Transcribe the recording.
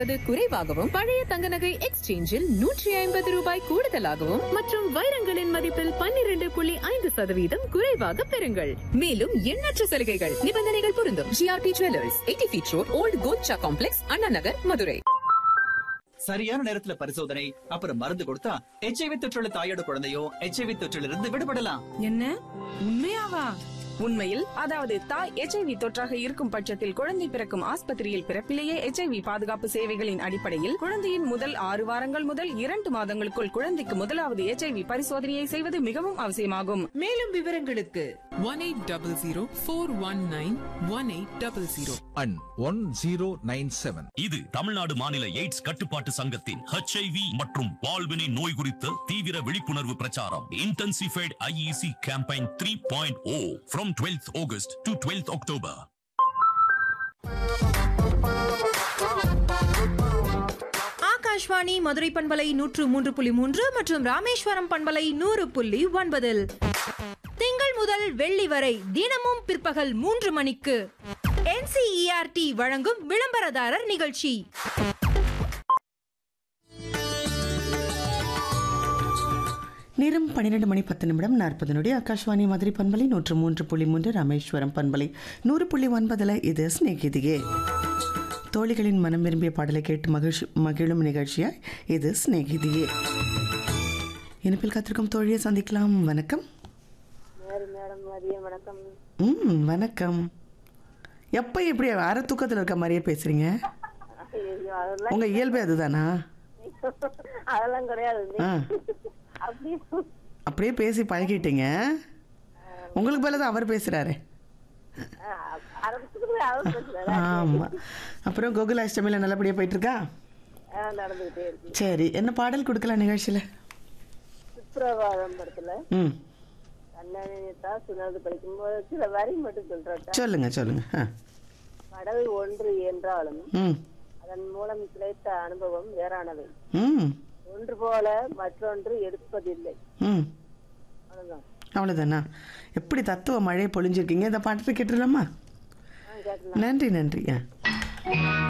அது குறைவாகவும் பழைய தங்க நகை எக்ஸ்சேஞ்சில் நூற்றி ஐம்பது ரூபாய் கூடுதலாகவும் மற்றும் வைரங்களின் மதிப்பில் பன்னிரண்டு புள்ளி ஐந்து சதவீதம் குறைவாக பெறுங்கள் மேலும் எண்ணற்ற சலுகைகள் நிபந்தனைகள் பொருந்தும் GRT jewellers eighty feet road old Kocha complex Anna Nagar Madurai சரியான நேரத்துல பரிசோதனை அப்புறம் மருந்து கொடுத்தா எச்ஐவி தொற்றுள்ள தாயோட குழந்தையோ எச்ஐவி தொற்றிலிருந்து விடுபடலாம் என்ன உண்மையாவா உண்மையில் அதாவது தாய் எச்ஐவி தொற்றாக இருக்கும் பட்சத்தில் குழந்தை பிறக்கும் ஆஸ்பத்திரியில் பிறப்பிலேயே எச்ஐவி பாதுகாப்பு சேவைகளின் அடிப்படையில் குழந்தையின் முதல் ஆறு வாரங்கள் முதல் இரண்டு மாதங்களுக்குள் குழந்தைக்கு முதலாவது எச்ஐவி பரிசோதனையை செய்வது மிகவும் அவசியமாகும் மேலும் விவரங்களுக்கு one 1800 and 1097. இது தமிழ்நாடு மாநில எய்ட்ஸ் கட்டுப்பாட்டு சங்கத்தின் ஹெச்ஐவி மற்றும் பால்வினை நோய் குறித்த தீவிர விழிப்புணர்வு பிரச்சாரம் intensified IEC campaign three point O from twelfth August to twelfth October Akashvani Madurai பண்பலை நூற்று மூன்று புள்ளி மூன்று மற்றும் ராமேஸ்வரம் பண்பலை நூறு புள்ளி ஒன்பதில் திங்கள் முதல் வெள்ளி வரை தினமும் பிற்பகல் மூன்று மணிக்கு என்சிஇஆர்டி வழங்கும் விளம்பரதாரர் நிகழ்ச்சி நேரம் பன்னிரெண்டு மணி பத்து நிமிடம் நாற்பது நொடி ஆகாஷ்வாணி மதுரை பண்பலை நூற்று மூன்று புள்ளி மூன்று ராமேஸ்வரம் பண்பலை நூறு புள்ளி ஒன்பதில் இது ஸ்நேகிதியே தோழிகளின் மனம் விரும்பிய பாடலை கேட்டு மகிழ்ச்சி மகிழும் நிகழ்ச்சியாய் இது ஸ்நேகிதியே இனிப்பில் காத்திருக்கும் தோழியை சந்திக்கலாம் வணக்கம் மேடம் மதியம் வணக்கம் ம் வணக்கம் எப்போ இப்படி அரை தூக்கத்தில் இருக்க மாதிரியே பேசுறீங்க ஐயோ, அதெல்லாம் உங்கள் இயல்பே அதுதானா அதெல்லாம் கிடையாது ஆ அப்படியே அப்படியே பேசி பழகிட்டீங்க உங்களுக்கு பதிலா தான் அவர் பேசுகிறாரு ஆரம்பிச்சுக்கிறது அவர் பேசுறாரு ஆமாம் அப்புறம் கோகுல அஷ்டமியில் நல்லபடியாக போயிட்டுருக்கா ஆ, நடந்துகிட்டே இருக்கு சரி என்ன பாடல் கொடுக்கலாம் நிகழ்ச்சியில் சுப்ரபாதம் படத்துல ம் கண்ணனித்தா சுனது படிக்கும்போது சில வரி மட்டும் சொல்றேன் சொல்லுங்க சொல்லுங்க ஆ கடல் ஒன்று என்றாலும் ம் அதன் மூலம் கிடைத்த அனுபவம் வேறானவை ம் ஒன்று போல மற்றொன்று எடுப்பதில்லை ம் அவ்வளவுதான் அவ்வளோதானா எப்படி தத்துவ மழையை பொழிஞ்சிருக்கீங்க இந்த பாட்டு கேட்டுடலாமா ஆ, கேட்கலாம் நன்றி நன்றி ஆ